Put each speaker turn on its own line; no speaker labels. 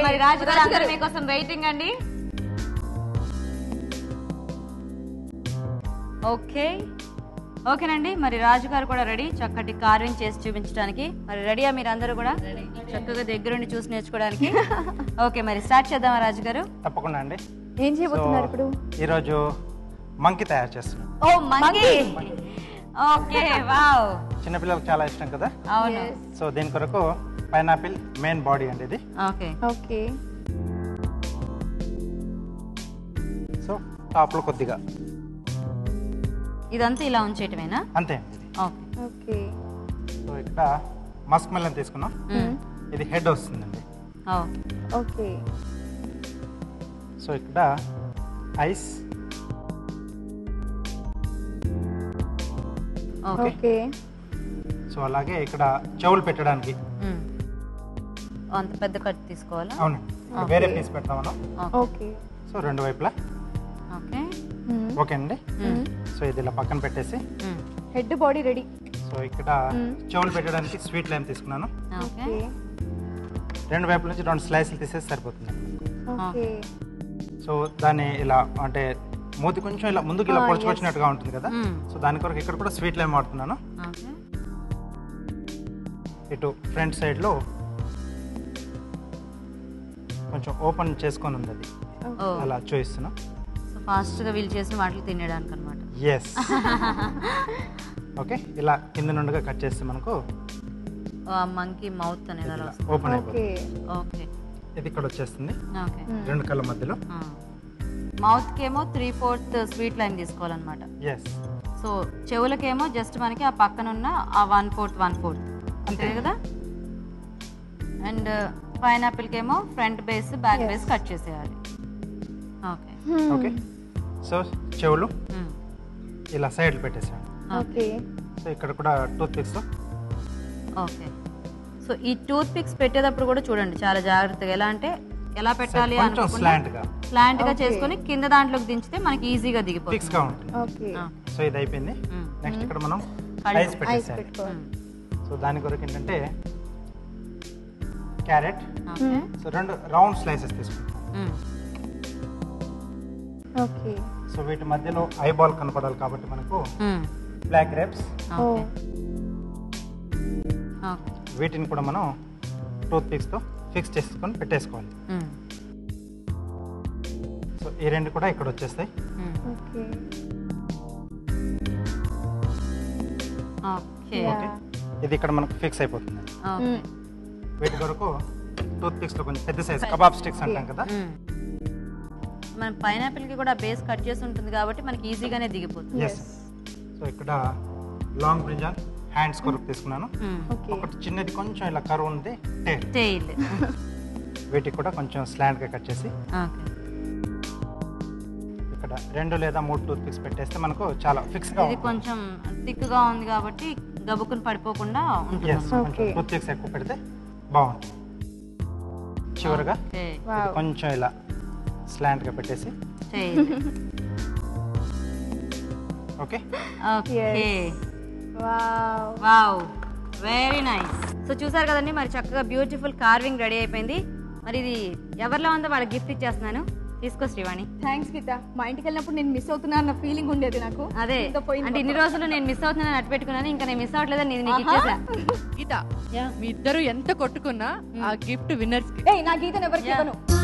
మరి రాజు గారు అందరూ మీకోసం వెయిటింగ్ అండి ఓకే ఓకేనండి మరి రాజు గారు కూడా రెడీ చక్కటి కార్వింగ్ చేసి చూపించడానికి మరి రెడీయా మీరు అందరూ కూడా చక్కగా దగ్గరుండి చూసి నేర్చుకోవడానికి ఓకే మరి స్టార్ట్ చేద్దామా రాజు గారు
తప్పకుండా అండి
ఏం చేయబోతున్నారు ఇప్పుడు
ఈరోజు మంకి తయారు చేస్తున్నాం
ఓ మంకీ ఓకే వావ్
చిన్నపిల్లలకు చాలా ఇష్టం కదా
అవును
సో దీని కొరకు పైనాపిల్ మెయిన్ బాడీ అండి ఇది
ఓకే
ఓకే
సో టాప్లో కొద్దిగా
ఇదంతా ఇలా ఉంచేయటమేనా
అంతే అండి ఇది
ఓకే
ఓకే
సో ఇక్కడ మస్క్ మెలన్ తీసుకున్నాం ఇది హెడ్ వస్తుందండి
ఓకే
ఓకే
సో ఇక్కడ ఐస్
ఓకే
ఓకే
సో అలాగే ఇక్కడ చెవులు పెట్టడానికి
మ్మ్. అంత పెద్ద కట్ తీసుకోవాలా
అవునండి ఇక్కడ వేరే పీస్ పెడతాం మనం
ఓకే
సో రెండు వైపులా
ఓకే
ఓకే అండి సో ఇది ఇలా పక్కన పెట్టేసి
మ్మ్.
హెడ్ బాడీ రెడీ
సో ఇక్కడ చెవులు పెట్టడానికి స్వీట్ లైమ్ తీసుకున్నాను
ఓకే
ఓకే
రెండు వైపుల నుంచి రెండు స్లైస్లు తీసేసి సరిపోతుంది
ఓకే
సో దాన్ని ఇలా అంటే మూతి కొంచెం ఇలా ముందుకు ఇలా
Ah,
పొడుచుకొచ్చినట్టుగా ఉంటుంది కదా
మ్మ్.
సో దాని కొరకు ఇక్కడ కూడా స్వీట్ లైమ్ వాడుతున్నాను
ఓకే
ఇటు ఫ్రంట్ సైడ్లో కొంచెం ఓపెన్ చేసుకొని ఉంది అది
ఓ
అలా చూపిస్తున్నాం
సో ఫాస్ట్గా వీళ్ళు చేసిన వాటిని తినడానికి అనమాట
ఎస్ ఓకే ఇలా కింద నుండిగా కట్ చేస్తే మనకు
మంకీ మౌత్ అనేది అలా వస్తుంది
ఓపెన్
ఓకే
అయిపోతుంది
ఓకే
ఇది ఇక్కడ వచ్చేస్తుంది
ఓకే
రెండు కళ్ళ మధ్యలో
మౌత్కి ఏమో త్రీ ఫోర్త్ స్వీట్ లైమ్ తీసుకోవాలన్నమాట
ఎస్
సో చెవులకేమో జస్ట్ మనకి ఆ పక్కన ఉన్న ఆ వన్ ఫోర్త్ వన్ ఫోర్త్ అంతే కదా అండ్ పైనాపిల్కి ఏమో front base back base cut చేసేయాలి ఓకే
ఓకే సో చెవులు ఇలా సైడ్లు పెట్టేసాను
ఓకే
సో ఇక్కడ కూడా టూత్ పిక్స్
ఓకే సో ఈ టూత్ పిక్స్ పెట్టేటప్పుడు కూడా చూడండి చాలా జాగ్రత్తగా ఎలా అంటే ఎలా పెట్టాలి
కొంచెం స్లాంట్ గా
స్లాంట్ గా
Okay.
చేసుకొని కింద దాంట్లోకి దించితే మనకి ఈజీగా
ఫిక్స్
దిగిపోతుంది
గా ఉంటుంది
ఓకే
సో ఇది అయిపోయింది
మ్మ్.
నెక్స్ట్ ఇక్కడ మనం
కళ్ళు.
ఐస్
ఐస్
పెట్టేసాం
పెట్టుకోవాలి
సో దాని కొరకు ఏంటంటే క్యారెట్
ఓకే
సో రెండు రౌండ్ స్లైసెస్ తీసుకుంటాం
మ్మ్.
ఓకే
సో వీటి మధ్యలో ఐబాల్ కనపడాలి కాబట్టి మనకు
మ్మ్.
Black grapes
oh
okay okay
వీటిని కూడా మనం టూత్ పిక్స్తో ఫిక్స్ చేసుకొని పెట్టేసుకోవాలి
మ్మ్.
సో ఈ రెండు కూడా ఇక్కడ వచ్చేస్తాయి
మ్మ్.
ఓకే
ఓకే
ఓకే ఇది ఇక్కడ మనకు ఫిక్స్ అయిపోతుంది
ఓకే
వీటి కొరకు టూత్ పిక్స్లో కొంచెం పెద్ద సైజ్ కబాబ్ స్టిక్స్ అంటాం కదా
మ్మ్. మన పైనాపిల్ కి కూడా బేస్ కట్ చేసి ఉంటుంది కాబట్టి మనకి ఈజీగానే దిగిపోతుంది
ఎస్ సో ఇక్కడ లాంగ్ బ్రింజాల్ హ్యాండ్స్ కొరకు తీసుకున్నాను
మ్మ్.
ఓకే
ఒకటి చిన్నది కొంచెం ఇలా కరువు ఉంది టేల్
టెయిల్
వీటికి కూడా కొంచెం స్లాంట్గా కట్ చేసి
ఓకే
ఇక్కడ రెండు లేదా మూడు టూత్ పిక్స్ పెట్టేస్తే మనకు చాలా ఫిక్స్గా
ఇది కొంచెం థిక్గా ఉంది కాబట్టి గబుక్కుని పడిపోకుండా ఉంటుంది
ఎస్ కొంచెం
Okay.
టూత్ పిక్స్ ఎక్కువ పెడితే బాగుంటుంది చివరిగా
ఓకే
ఇది
వావ్
కొంచెం ఇలా స్లాంట్గా పెట్టేసి
tail
okay
okay
wow
wow very nice so చూసారు కదండి మరి చక్కగా బ్యూటిఫుల్ కార్వింగ్ రెడీ అయిపోయింది మరి ఇది ఎవరిలో ఉందో వాళ్ళకి గిఫ్ట్ ఇచ్చేస్తున్నాను తీసుకో శ్రీవాణి
థ్యాంక్స్ గీత మా ఇంటికి వెళ్ళినప్పుడు నేను మిస్ అవుతున్నా అన్న ఫీలింగ్ ఉండేది నాకు
అదే
ఇంత పోయింది
అంటే ఇన్ని రోజులు నేను మిస్ అవుతున్నాను అట్టు పెట్టుకున్నాను ఇంకా నేను మిస్ అవ్వట్లేదని ఇది నీకు ఇచ్చేసా
గీత మీ ఇద్దరు ఎంత కొట్టుకున్నా ఆ గిఫ్ట్ విన్నర్స్ కి
ఏయ్ నా గీతను ఎవరికి ఇవ్వను